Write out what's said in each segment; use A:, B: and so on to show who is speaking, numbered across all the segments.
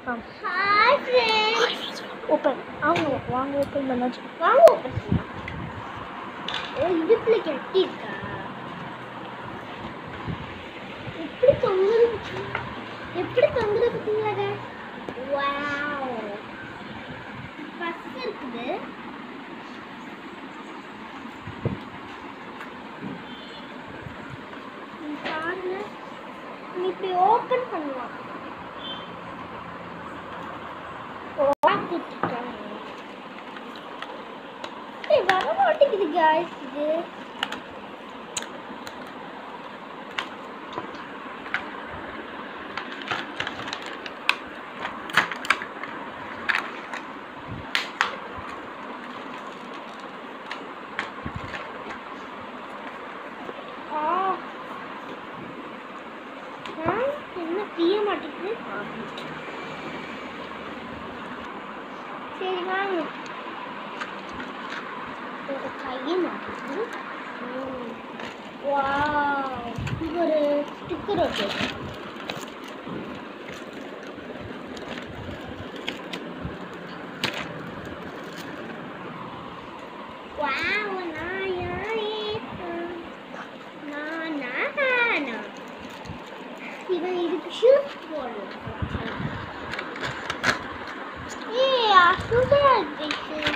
A: ஆ
B: hi friends
A: open அவங்க வாங்க open பண்ணாச்சு
B: வாங்க ஓப்பன் பண்ணலாம் ஓ இடுப்புல கட்டி இருக்கா எப்படி தொங்குது பாத்தீங்களா? எப்படி தொங்குது பார்த்தீங்களா வாவ் பஸ் இருக்குது இங்க பாருங்க நீ இப்படி ஓப்பன் பண்ணலாம் லாக் கொடுத்துருக்காங்க ஏய், வர மாட்டேங்குது காய்ஸ் இது ஆ. ஆ, என்ன பிய மாட்டேங்குது சரி வாங்க ஒரு கையை மாட்டுது வாவ் இது ஒரு ஸ்டிக்கர் ஒட்டு வாவ் நான் யாரே நான் நான் இவன் இதுக்கு ஷூஸ் போடணும் ஏய் சூப்பரா இருக்கு shoes.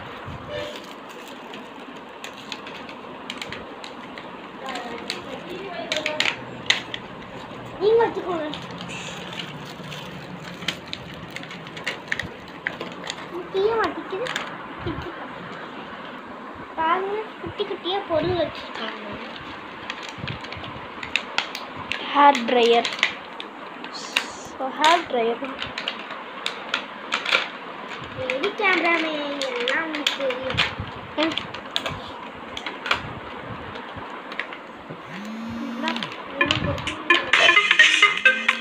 B: நீங்க வச்சுக்கோங்க தீய மாட்டிக்குது பாருங்க குட்டி குட்டியா பொருள் வச்சிருக்காங்க
A: hair dryer so hair dryer
B: எது கேமராமே எல்லாம் உங்களுக்கு தெரியும் எல்லாம் எல்லாம் போட்டு-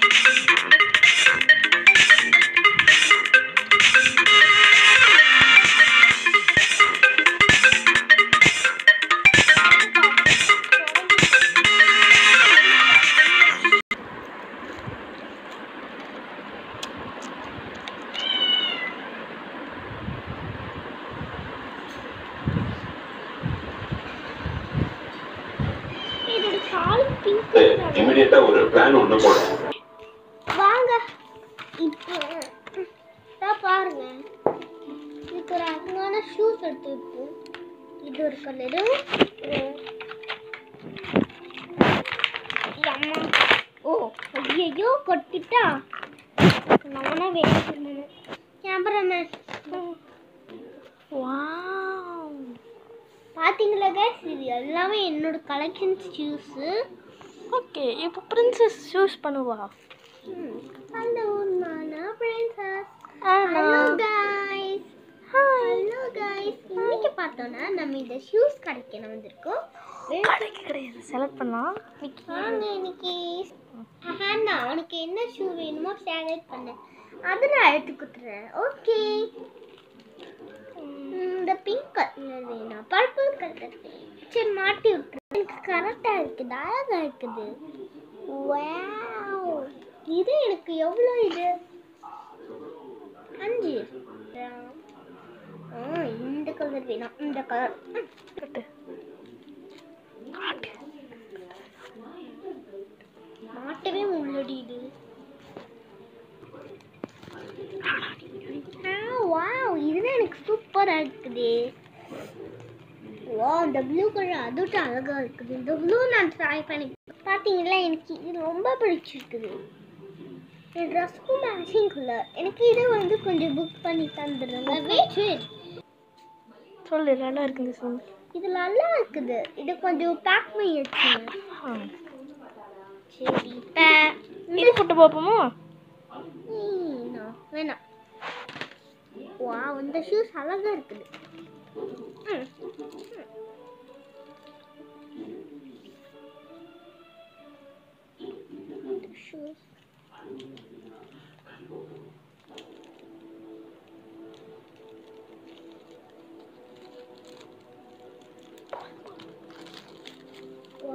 B: இதோட கால் பிங்க்
C: இமிடியேட்டா ஒரு பிளான் ஒண்ணு போடும்
B: வாங்க இப்போ இதா பாருங்க இதுக்கு ஒரு அழகான ஷூஸ் எடுத்துருக்கோம் இது ஒரு கலரு அம்மா ஓ ஐயோ கொட்டிட்டா நானா வேணும் கேமராமேன்
A: வாவ்
B: பார்த்தீங்களா guys இது எல்லாமே என்னோட கலெக்ஷன்ஸ் ஷூஸு
A: ஓகே இப்போ பிரின்சஸ் யூஸ் பண்ணுவா
B: ஹலோ நானா பிரின்சஸ்
A: ஆனா
B: ஹலோ காய்ஸ் ஹலோ காய்ஸ் இன்னைக்கு பார்த்தோன்னா நம்ம இந்த ஷூஸ் கடைக்கு வந்திருக்கோம்
A: கடைக்கு கிடையாது செலக்ட் பண்ணலாம் இன்னைக்கு
B: வாங்க இன்னைக்கு ஹேண்டா உனக்கு என்ன ஷூ வேணுமோ செலக்ட் பண்ணு அதை நான் எடுத்து கொடுத்துறேன் ஓகே இந்த பிங்க் கலர் வேணும் பர்பிள் கலர் சரி மாட்டி விட்டுரு எனக்கு கரெக்டாக இருக்குது அழகாக இருக்குது வாவ் இது எனக்கு எவ்வளோ இது அஞ்சு ஆ இந்த கலர் வேணும் இந்த கலர்
A: கட்டு
B: மாட்டவே முள்ளடி இது வாவ் இதுதான் எனக்கு சூப்பரா இருக்குது வா இந்த ப்ளூ கலர் அதுவும் அழகா இருக்குது இந்த ப்ளூ நான் ட்ரை பண்ணி பார்த்தீங்களா எனக்கு இது ரொம்ப பிடிச்சிருக்குது என் ட்ரெஸ்க்கும் மேட்சிங் கலர் எனக்கு இது வந்து கொஞ்சம் புக் பண்ணி தந்துடுங்க வெயிட் வெயிட்
A: சொல்லு நல்லா இருக்குங்க சொல்லு
B: இது நல்லா இருக்குது இது கொஞ்சம் பேக் பண்ணி வச்சுங்க
A: ஆ
B: சரி இப்போ
A: இது போட்டு பார்ப்போமா
B: no, வேணாம் வா இந்த ஷூஸ் அழகா இருக்குது ம், ம். இந்த shoes.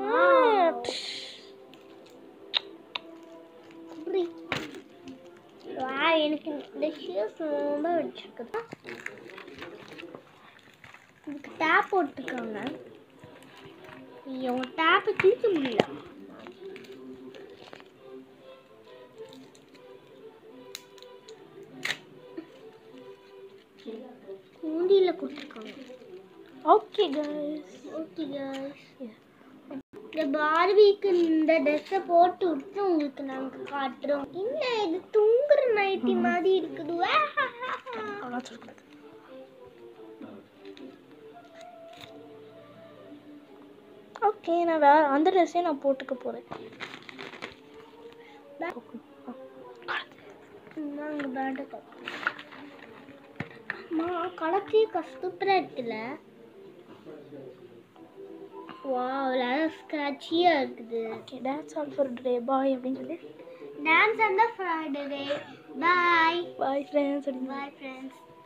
B: Wow. Free. வா எனக்கு இந்த ஷூஸ் ரொம்ப பிடிச்சிருக்கு இதுக்கு டேப் போட்டுருக்காங்க ஐயோ டேப்பை தூக்க முடியல மூண்டியில் கொடுத்துருக்காங்க
A: ஓகே கைஸ்
B: ஓகே guys இந்த பார்பிக்கு இந்த ட்ரெஸ்ஸை போட்டு விட்டு உங்களுக்கு நாங்கள் காட்டுறோம் என்ன இது தூங்குற நைட்டி மாதிரி இருக்குது
A: அவ்வளோ சொல்லக்கூடாது ஓகே நான் வேற அந்த ட்ரெஸ்ஸே நான் போட்டுக்க போகிறேன்
B: நாங்கள் பேண்டை அம்மா கலக்கி கஷ்டப்படாக இருக்குல்ல வா ஸ்க்ராட்சியாக இருக்குது
A: okay dance all for today bye அப்படின்னு சொல்லி
B: டான்ஸ் அந்த ஃப்ரைடே பாய்
A: பாய் ஃப்ரெண்ட்ஸ் அப்படின்னு
B: பாய் ஃப்ரெண்ட்ஸ்